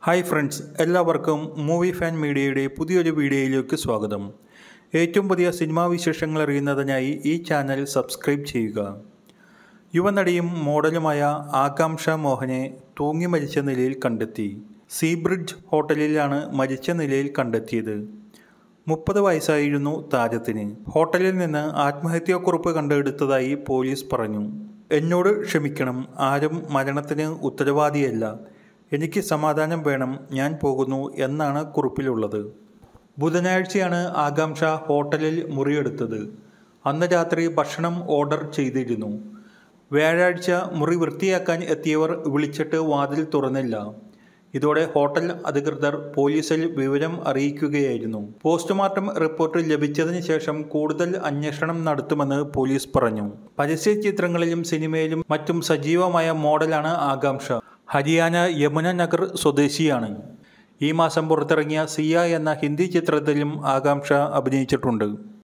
hi friends എല്ലാവർക്കും movie fan മീഡിയയുടെ പുതിയൊരു വീഡിയോയിലേക്ക് സ്വാഗതം ഏറ്റവും പുതിയ സിനിമാ വിശേഷങ്ങൾ അറിയുന്നതിനായി ഈ ചാനൽ സബ്സ്ക്രൈബ് ചെയ്യുക യുവനടിയും മോഡലുമായ ആകാംക്ഷ മോഹനെ തൂങ്ങി മരിച്ച നിലയിൽ കണ്ടെത്തി സീബ്രിഡ്ജ് ഹോട്ടലിലാണ് മരിച്ച നിലയിൽ കണ്ടെത്തിയത് മുപ്പത് വയസ്സായിരുന്നു താരത്തിന് ഹോട്ടലിൽ നിന്ന് ആത്മഹത്യാക്കുറിപ്പ് കണ്ടെടുത്തതായി പോലീസ് പറഞ്ഞു എന്നോട് ക്ഷമിക്കണം ആരും മരണത്തിന് ഉത്തരവാദിയല്ല എനിക്ക് സമാധാനം വേണം ഞാൻ പോകുന്നു എന്നാണ് കുറിപ്പിലുള്ളത് ബുധനാഴ്ചയാണ് ആകാംക്ഷ ഹോട്ടലിൽ മുറിയെടുത്തത് അന്ന് രാത്രി ഭക്ഷണം ഓർഡർ ചെയ്തിരുന്നു വ്യാഴാഴ്ച മുറി വൃത്തിയാക്കാൻ എത്തിയവർ വിളിച്ചിട്ട് വാതിൽ തുറന്നില്ല ഇതോടെ ഹോട്ടൽ അധികൃതർ പോലീസിൽ വിവരം അറിയിക്കുകയായിരുന്നു പോസ്റ്റ്മോർട്ടം റിപ്പോർട്ട് ലഭിച്ചതിന് ശേഷം കൂടുതൽ അന്വേഷണം നടത്തുമെന്ന് പോലീസ് പറഞ്ഞു പരസ്യ ചിത്രങ്ങളിലും സിനിമയിലും മറ്റും സജീവമായ മോഡലാണ് ആകാംക്ഷ ഹരിയാന യമുന നഗർ സ്വദേശിയാണ് ഈ മാസം പുറത്തിറങ്ങിയ സിയ എന്ന ഹിന്ദി ചിത്രത്തിലും ആകാംക്ഷ അഭിനയിച്ചിട്ടുണ്ട്